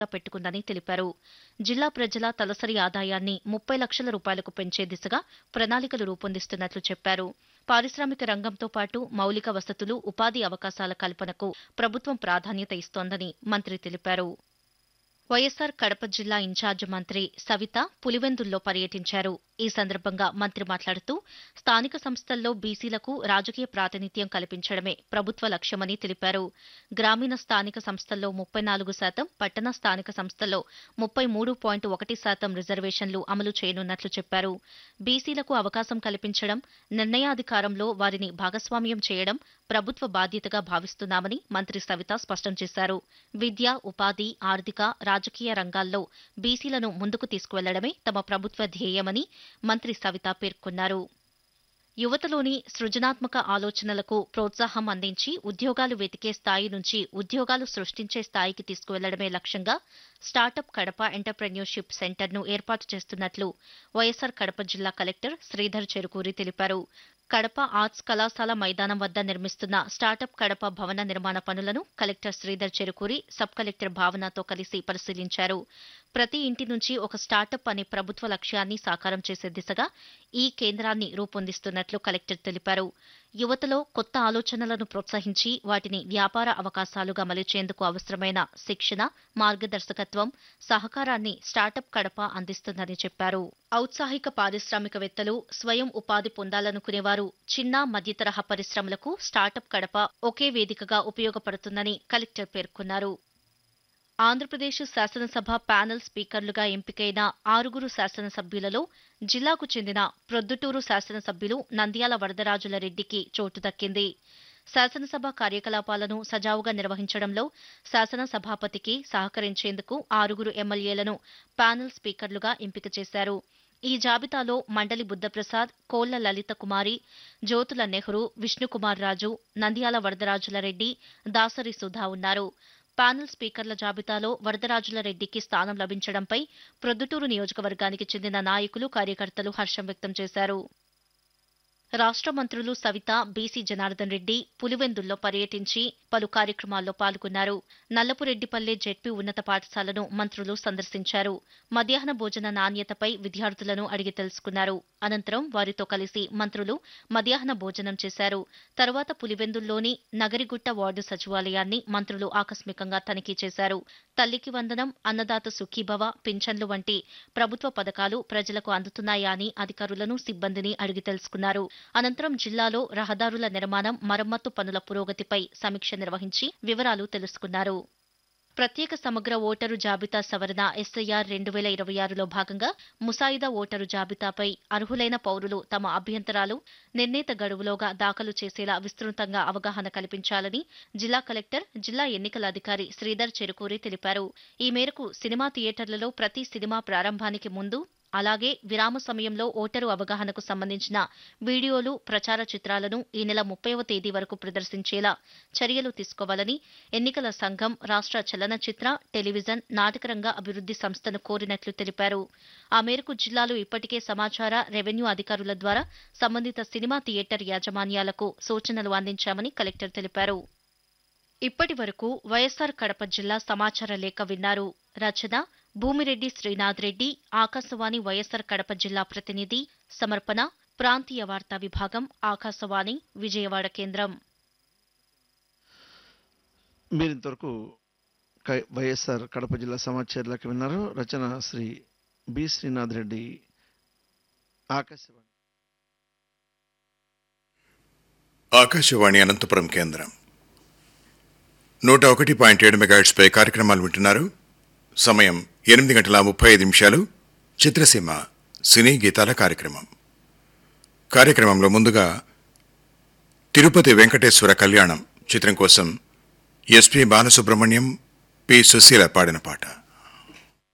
పెట్టుకుందని తెలిపారు జిల్లా ప్రజల తలసరి ఆదాయాన్ని ముప్పై లక్షల రూపాయలకు పెంచే దిశగా ప్రణాళికలు రూపొందిస్తున్నట్లు చెప్పారు పారిశ్రామిక రంగంతో పాటు మౌలిక వసతులు ఉపాధి అవకాశాల కల్పనకు ప్రభుత్వం ప్రాధాన్యత ఇస్తోందని మంత్రి తెలిపారు వైఎస్సార్ కడప జిల్లా ఇన్ఛార్జ్ మంత్రి సవిత పులివెందుల్లో పర్యటించారు ఈ సందర్భంగా మంత్రి మాట్లాడుతూ స్థానిక సంస్థల్లో బీసీలకు రాజకీయ ప్రాతినిధ్యం కల్పించడమే ప్రభుత్వ లక్ష్యమని తెలిపారు గ్రామీణ స్థానిక సంస్థల్లో ముప్పై నాలుగు శాతం పట్టణ స్థానిక సంస్థల్లో ముప్పై మూడు పాయింట్ ఒకటి శాతం రిజర్వేషన్లు అమలు చేయనున్నట్లు చెప్పారు బీసీలకు అవకాశం కల్పించడం నిర్ణయాధికారంలో వారిని భాగస్వామ్యం చేయడం ప్రభుత్వ బాధ్యతగా భావిస్తున్నామని మంత్రి సవిత స్పష్టం చేశారు విద్య ఉపాధి ఆర్థిక రాజకీయ రంగాల్లో బీసీలను ముందుకు తీసుకువెళ్లడమే తమ ప్రభుత్వ ధ్యేయమని మంత్రి సవిత పేర్కొన్నారు యువతలోని సృజనాత్మక ఆలోచనలకు ప్రోత్సాహం అందించి ఉద్యోగాలు వెతికే స్థాయి నుంచి ఉద్యోగాలు సృష్టించే స్థాయికి తీసుకువెళ్లడమే లక్ష్యంగా స్టార్టప్ కడప ఎంటర్ప్రెన్యూర్షిప్ సెంటర్ను ఏర్పాటు చేస్తున్నట్లు వైఎస్సార్ కడప జిల్లా కలెక్టర్ శ్రీధర్ చెరుకూరి తెలిపారు కడప ఆర్ట్స్ కళాశాల మైదానం వద్ద నిర్మిస్తున్న స్టార్టప్ కడప భవన నిర్మాణ పనులను collector Sridhar Cherukuri sub collector భావనతో కలిసి పరిశీలించారు ప్రతి ఇంటి నుంచి ఒక స్టార్టప్ అనే ప్రభుత్వ లక్ష్యాన్ని సాకారం చేసే దిశగా ఈ కేంద్రాన్ని రూపొందిస్తున్నట్లు కలెక్టర్ తెలిపారు యువతలో కొత్త ఆలోచనలను ప్రోత్సహించి వాటిని వ్యాపార అవకాశాలుగా మలిచేందుకు అవసరమైన శిక్షణ మార్గదర్శకత్వం సహకారాన్ని స్టార్టప్ కడప అందిస్తుందని చెప్పారు ఔత్సాహిక పారిశ్రామికవేత్తలు స్వయం ఉపాధి పొందాలనుకునేవారు చిన్న మధ్యతరహా పరిశ్రమలకు స్టార్టప్ కడప ఒకే వేదికగా ఉపయోగపడుతుందని కలెక్టర్ పేర్కొన్నారు ఆంధ్రప్రదేశ్ శాసనసభ ప్యానెల్ స్పీకర్లుగా ఎంపికైన ఆరుగురు శాసనసభ్యులలో జిల్లాకు చెందిన ప్రొద్దుటూరు శాసనసభ్యులు నంద్యాల వరదరాజుల రెడ్డికి చోటు దక్కింది శాసనసభ కార్యకలాపాలను సజావుగా నిర్వహించడంలో శాసనసభాపతికి సహకరించేందుకు ఆరుగురు ఎమ్మెల్యేలను ప్యానెల్ స్పీకర్లుగా ఎంపిక చేశారు ఈ జాబితాలో మండలి బుద్ధప్రసాద్ కోళ్ల లలిత కుమారి జ్యోతుల నెహ్రూ విష్ణుకుమార్ రాజు నంద్యాల వరదరాజుల రెడ్డి దాసరి సుధా ఉన్నారు ప్యానెల్ స్పీకర్ల జాబితాలో వరదరాజుల రెడ్డికి స్థానం లభించడంపై ప్రొద్దుటూరు నియోజకవర్గానికి చెందిన నాయకులు కార్యకర్తలు హర్షం వ్యక్తం చేశారు రాష్ట్ర మంత్రులు సవిత బీసీ జనార్దన్ రెడ్డి పులివెందుల్లో పర్యటించి పలు కార్యక్రమాల్లో పాల్గొన్నారు నల్లపురెడ్డిపల్లె జెడ్పీ ఉన్నత పాఠశాలను మంత్రులు సందర్శించారు మధ్యాహ్న భోజన నాణ్యతపై విద్యార్థులను అడిగి తెలుసుకున్నారు అనంతరం వారితో కలిసి మంత్రులు మధ్యాహ్న భోజనం చేశారు తర్వాత పులివెందుల్లోని నగరిగుట్ట వార్డు సచివాలయాన్ని మంత్రులు ఆకస్మికంగా తనిఖీ చేశారు తల్లికి వందనం అన్నదాత సుఖీభవ పింఛన్లు వంటి ప్రభుత్వ పథకాలు ప్రజలకు అందుతున్నాయా అని అధికారులను సిబ్బందిని అడిగి తెలుసుకున్నారు అనంతరం జిల్లాలో రహదారుల నిర్మాణం మరమ్మత్తు పనుల పురోగతిపై సమీక్ష నిర్వహించి వివరాలు తెలుసుకున్నారు ప్రత్యేక సమగ్ర ఓటరు జాబితా సవరణ ఎస్ఐఆర్ రెండు వేల ఇరవై ఆరులో భాగంగా ముసాయిదా ఓటరు జాబితాపై అర్హులైన పౌరులు తమ అభ్యంతరాలు నిర్ణీత గడువులోగా దాఖలు చేసేలా విస్తృతంగా అవగాహన కల్పించాలని జిల్లా కలెక్టర్ జిల్లా ఎన్నికల అధికారి శ్రీధర్ చెరుకూరి తెలిపారు ఈ మేరకు సినిమా థియేటర్లలో ప్రతి సినిమా ప్రారంభానికి ముందు అలాగే విరామ సమయంలో ఓటరు అవగాహనకు సంబంధించిన వీడియోలు ప్రచార చిత్రాలను ఈ నెల ముప్పైవ తేదీ వరకు ప్రదర్శించేలా చర్యలు తీసుకోవాలని ఎన్నికల సంఘం రాష్ట్ర చలనచిత్ర టెలివిజన్ నాటకరంగ అభివృద్ధి సంస్థను కోరినట్లు తెలిపారు ఆ మేరకు జిల్లాలో ఇప్పటికే సమాచార రెవెన్యూ అధికారుల ద్వారా సంబంధిత సినిమా థియేటర్ యాజమాన్యాలకు సూచనలు అందించామని కలెక్టర్ తెలిపారు ఇప్పటి వరకు వైఎస్సార్ కడప జిల్లా సమాచార లేఖ విన్నారు రచన భూమిరెడ్డి శ్రీనాథ్ రెడ్డి ఆకాశవాణి వైఎస్సార్ కడప జిల్లా ప్రతినిధి సమర్పణ ప్రాంతీయ వార్తా విభాగం ఆకాశవాణి విజయవాడ కేంద్రం మీరు ఇంతవరకు కై- వైఎస్ఆర్ కడప జిల్లా సమాచారాలకు విన్నారు రచన శ్రీ బి శ్రీనాథ్ రెడ్డి ఆకాశవాణి ఆకాశవాణి అనంతపురం కేంద్రం నూట ఒకటి పాయింట్ ఏడు మెగాహెట్స్పై కార్యక్రమాలు వింటున్నారు సమయం ఎనిమిది గంటల ముప్పై ఐదు నిమిషాలు చిత్రసీమ సినీ గీతాల కార్యక్రమం కార్యక్రమంలో ముందుగా తిరుపతి వెంకటేశ్వర కళ్యాణం చిత్రం కోసం ఎస్పి బాలసుబ్రహ్మణ్యం పి సుశీల పాడిన పాట